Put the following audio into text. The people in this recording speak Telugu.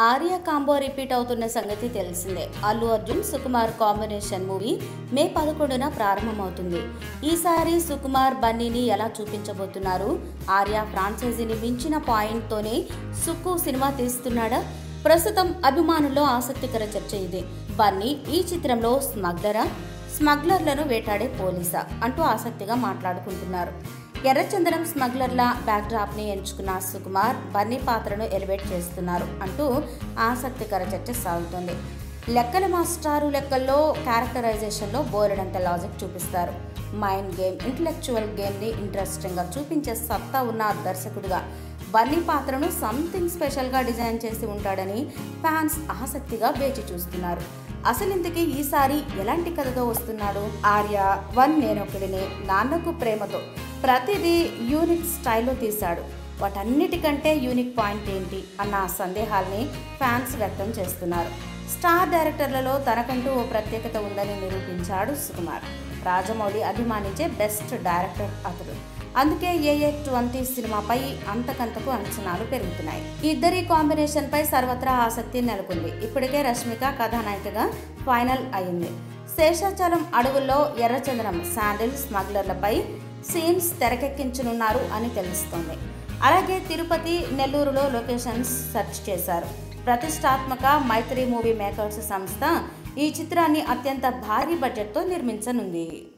ఆర్య కాంబో రిపీట్ అవుతున్న సంగతి తెలిసిందే Allu Arjun Sukumar combination movie May పదకొండున ప్రారంభమవుతుంది ఈసారి సుకుమార్ బన్నీని ఎలా చూపించబోతున్నారు ఆర్య ఫ్రాంచైజీని మించిన పాయింట్తోనే సుక్కు సినిమా తీస్తున్నాడా ప్రస్తుతం అభిమానుల్లో ఆసక్తికర చర్చ ఇది బన్నీ ఈ చిత్రంలో స్మగ్లరా స్మగ్లర్లను వేటాడే పోలీసా అంటూ ఆసక్తిగా మాట్లాడుకుంటున్నారు ఎర్రచందనం స్మగ్లర్ల బ్యాక్డ్రాప్ని ఎంచుకున్న సుకుమార్ బన్నీ పాత్రను ఎలివేట్ చేస్తున్నారు అంటూ ఆసక్తికర చర్చ సాగుతోంది లెక్కల మాస్టారు లెక్కల్లో క్యారెక్టరైజేషన్లో బోలెడంత లాజిక్ చూపిస్తారు మైండ్ గేమ్ ఇంటలెక్చువల్ గేమ్ని ఇంట్రెస్టింగ్గా చూపించే సత్తా ఉన్న దర్శకుడిగా బన్నీ పాత్రను సంథింగ్ స్పెషల్గా డిజైన్ చేసి ఉంటాడని ఫ్యాన్స్ ఆసక్తిగా వేచి చూస్తున్నారు అసలు ఇంతకీ ఈసారి ఎలాంటి కథతో వస్తున్నాడు ఆర్య వన్ నేనొకడిని నాన్నకు ప్రేమతో ప్రతిదీ యూనిక్ స్టైల్లో తీశాడు వాటన్నిటికంటే యూనిక్ పాయింట్ ఏంటి అన్న సందేహాల్ని ఫ్యాన్స్ వ్యక్తం చేస్తున్నారు స్టార్ డైరెక్టర్లలో తనకంటూ ఓ ప్రత్యేకత ఉందని నిరూపించాడు సుకుమార్ రాజమౌళి అభిమానించే బెస్ట్ డైరెక్టర్ అతడు అందుకే ఏఏ ట్వంటీ సినిమాపై అంతకంతకు అంచనాలు పెరుగుతున్నాయి ఈ ఇద్దరి కాంబినేషన్ పై సర్వత్రా ఆసక్తి నెలకొంది ఇప్పటికే రష్మిక కథానాయికగా ఫైనల్ అయింది శేషాచలం అడవుల్లో ఎర్రచందనం శాండిల్ స్మగ్లర్లపై సీన్స్ తెరకెక్కించనున్నారు అని తెలుస్తోంది అలాగే తిరుపతి నెల్లూరులో లొకేషన్స్ సెర్చ్ చేశారు ప్రతిష్టాత్మక మైత్రి మూవీ మేకర్స్ సంస్థ ఈ చిత్రాన్ని అత్యంత భారీ బడ్జెట్తో నిర్మించనుంది